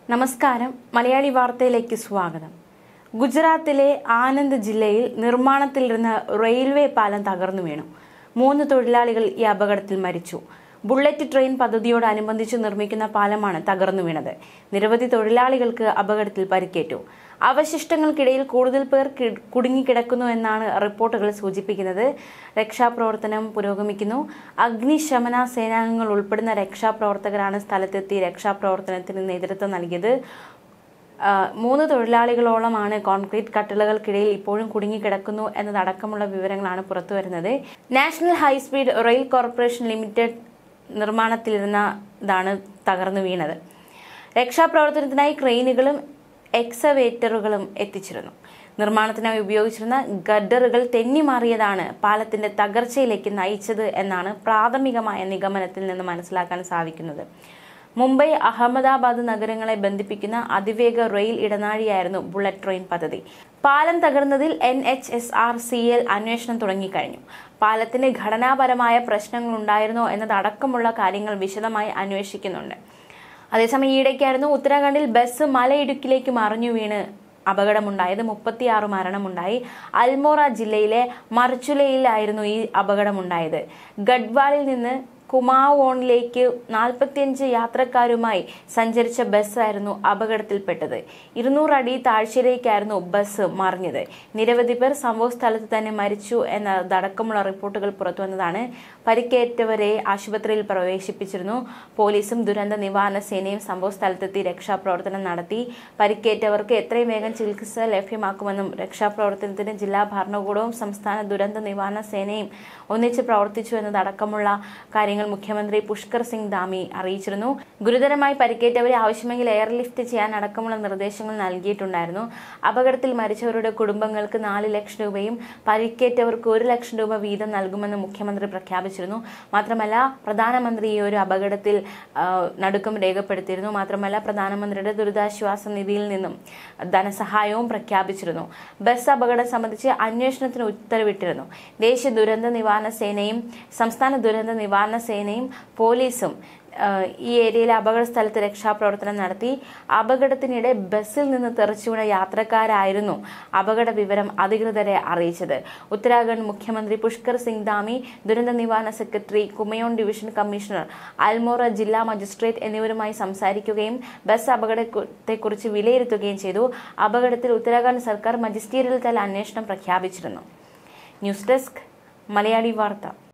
നമസ്കാരം മലയാളി വാർത്തയിലേക്ക് സ്വാഗതം ഗുജറാത്തിലെ ആനന്ദ് ജില്ലയിൽ നിർമ്മാണത്തിലിരുന്ന റെയിൽവേ പാലം തകർന്നു വീണു മൂന്ന് തൊഴിലാളികൾ ഈ അപകടത്തിൽ മരിച്ചു ബുള്ളറ്റ് ട്രെയിൻ പദ്ധതിയോടനുബന്ധിച്ച് നിർമ്മിക്കുന്ന പാലമാണ് തകർന്നു വീണത് നിരവധി തൊഴിലാളികൾക്ക് അപകടത്തിൽ പരിക്കേറ്റു അവശിഷ്ടങ്ങൾക്കിടയിൽ കൂടുതൽ പേർ കി- കുടുങ്ങിക്കിടക്കുന്നു എന്നാണ് റിപ്പോർട്ടുകൾ സൂചിപ്പിക്കുന്നത് രക്ഷാപ്രവർത്തനം പുരോഗമിക്കുന്നു അഗ്നിശമന സേനാംഗങ്ങൾ ഉൾപ്പെടുന്ന രക്ഷാപ്രവർത്തകരാണ് സ്ഥലത്തെത്തി രക്ഷാപ്രവർത്തനത്തിന് നേതൃത്വം നൽകിയത് ആ, മൂന്ന് തൊഴിലാളികളോളമാണ് കോൺക്രീറ്റ് കട്ടിളകൾക്കിടയിൽ ഇപ്പോഴും കുടുങ്ങിക്കിടക്കുന്നു എന്നതടക്കമുള്ള വിവരങ്ങളാണ് പുറത്തുവരുന്നത് National High Speed Rail Corporation Limited നിർമ്മാണത്തിലിരുന്നതാണ് തകർന്നു വീണത് രക്ഷാപ്രവർത്തനത്തിനായി ക്രെയിനുകളും എക്സവേറ്ററുകളും എത്തിച്ചിരുന്നു നിർമ്മാണത്തിനായി ഉപയോഗിച്ചിരുന്ന ഗഡറുകൾ തെന്നിമാറിയതാണ് പാലത്തിന്റെ തകർച്ചയിലേക്ക് നയിച്ചത് എന്നാണ് പ്രാഥമികമായ നിഗമനത്തിൽ നിന്ന് മനസ്സിലാക്കാൻ സാധിക്കുന്നത് മുംബൈ അഹമ്മദാബാദ് നഗരങ്ങളെ ബന്ധിപ്പിക്കുന്ന അതിവേഗ റെയിൽ ഇടനാഴിയായിരുന്നു ബുള്ളറ്റ് ട്രെയിൻ പദ്ധതി പാലം തകർന്നതിൽ N H S R C L അന്വേഷണം തുടങ്ങിക്കഴിഞ്ഞു പാലത്തിന് ഘടനാപരമായ പ്രശ്നങ്ങൾ ഉണ്ടായിരുന്നോ എന്നതടക്കമുള്ള കാര്യങ്ങൾ വിശദമായി അന്വേഷിക്കുന്നുണ്ട് അതേസമയം ഈയിടയ്ക്കായിരുന്നു ഉത്തരാഖണ്ഡിൽ ബസ് മലയിടുക്കിലേക്ക് മറിഞ്ഞു വീണ് അപകടമുണ്ടായത് മുപ്പത്തിയാറ് മരണമുണ്ടായി അൽമോറ ജില്ലയിലെ മർച്ചുലയിലായിരുന്നു ഈ അപകടമുണ്ടായത് ഗഡ്വാളിൽ നിന്ന് കുമാവോണിലേക്ക് നാൽപ്പത്തിയഞ്ച് യാത്രക്കാരുമായി സഞ്ചരിച്ച ബസ്സായിരുന്നു അപകടത്തിൽപ്പെട്ടത് ഇരുന്നൂറ് അടി താഴ്ചയിലേക്കായിരുന്നു ബസ് മറിഞ്ഞത് നിരവധി പേർ സംഭവ സ്ഥലത്ത് തന്നെ മരിച്ചു എന്നതടക്കമുള്ള റിപ്പോർട്ടുകൾ പുറത്തുവന്നതാണ് പരിക്കേറ്റവരെ ആശുപത്രിയിൽ പ്രവേശിപ്പിച്ചിരുന്നു പോലീസും ദുരന്ത നിവാരണ സേനയും സംഭവ സ്ഥലത്തെത്തി രക്ഷാപ്രവർത്തനം നടത്തി പരിക്കേറ്റവർക്ക് എത്രയും വേഗം ചികിത്സ ലഭ്യമാക്കുമെന്നും രക്ഷാപ്രവർത്തനത്തിന് ജില്ലാ ഭരണകൂടവും സംസ്ഥാന ദുരന്ത നിവാരണ സേനയും ഒന്നിച്ച് പ്രവർത്തിച്ചു എന്നതടക്കമുള്ള കാര്യങ്ങൾ മുഖ്യമന്ത്രി പുഷ്കർ സിംഗ് ധാമി അറിയിച്ചിരുന്നു ഗുരുതരമായി പരിക്കേറ്റവരെ ആവശ്യമെങ്കിൽ എയർലിഫ്റ്റ് ചെയ്യാൻ അടക്കമുള്ള നിർദ്ദേശങ്ങൾ നൽകിയിട്ടുണ്ടായിരുന്നു അപകടത്തിൽ മരിച്ചവരുടെ കുടുംബങ്ങൾക്ക് നാല് ലക്ഷം രൂപയും പരിക്കേറ്റവർക്ക് ഒരു ലക്ഷം രൂപ വീതം നൽകുമെന്ന് മുഖ്യമന്ത്രി പ്രഖ്യാപിച്ചിരുന്നു മാത്രമല്ല പ്രധാനമന്ത്രി ഈ ഒരു അപകടത്തിൽ ആ, നടുക്കം രേഖപ്പെടുത്തിയിരുന്നു മാത്രമല്ല പ്രധാനമന്ത്രിയുടെ ദുരിതാശ്വാസ നിധിയിൽ നിന്നും ധനസഹായവും പ്രഖ്യാപിച്ചിരുന്നു ബസ് അപകടം സംബന്ധിച്ച് അന്വേഷണത്തിന് ഉത്തരവിട്ടിരുന്നു ദേശീയ ദുരന്ത നിവാരണ സേനയും സംസ്ഥാന ദുരന്ത നിവാരണ സേനയും പോലീസും ആ, ഈ ഏരിയയിലെ അപകട സ്ഥലത്ത് രക്ഷാപ്രവർത്തനം നടത്തി അപകടത്തിനിടെ ബസ്സിൽ നിന്ന് തെറിച്ചുവീണ യാത്രക്കാരായിരുന്നു അപകട വിവരം അധികൃതരെ അറിയിച്ചത് ഉത്തരാഖണ്ഡ് മുഖ്യമന്ത്രി പുഷ്കർ സിംഗ് ധാമി ദുരന്ത നിവാരണ secretary Kumaon division commissioner Almora ജില്ലാ മജിസ്ട്രേറ്റ് എന്നിവരുമായി സംസാരിക്കുകയും ബസ് അപകടത്തെക്കുറിച്ച് വിലയിരുത്തുകയും ചെയ്തു അപകടത്തിൽ ഉത്തരാഖണ്ഡ് സർക്കാർ മജിസ്റ്റീരിയൽ തല അന്വേഷണം പ്രഖ്യാപിച്ചിരുന്നു ന്യൂസ് ഡെസ്ക് മലയാളി വാർത്ത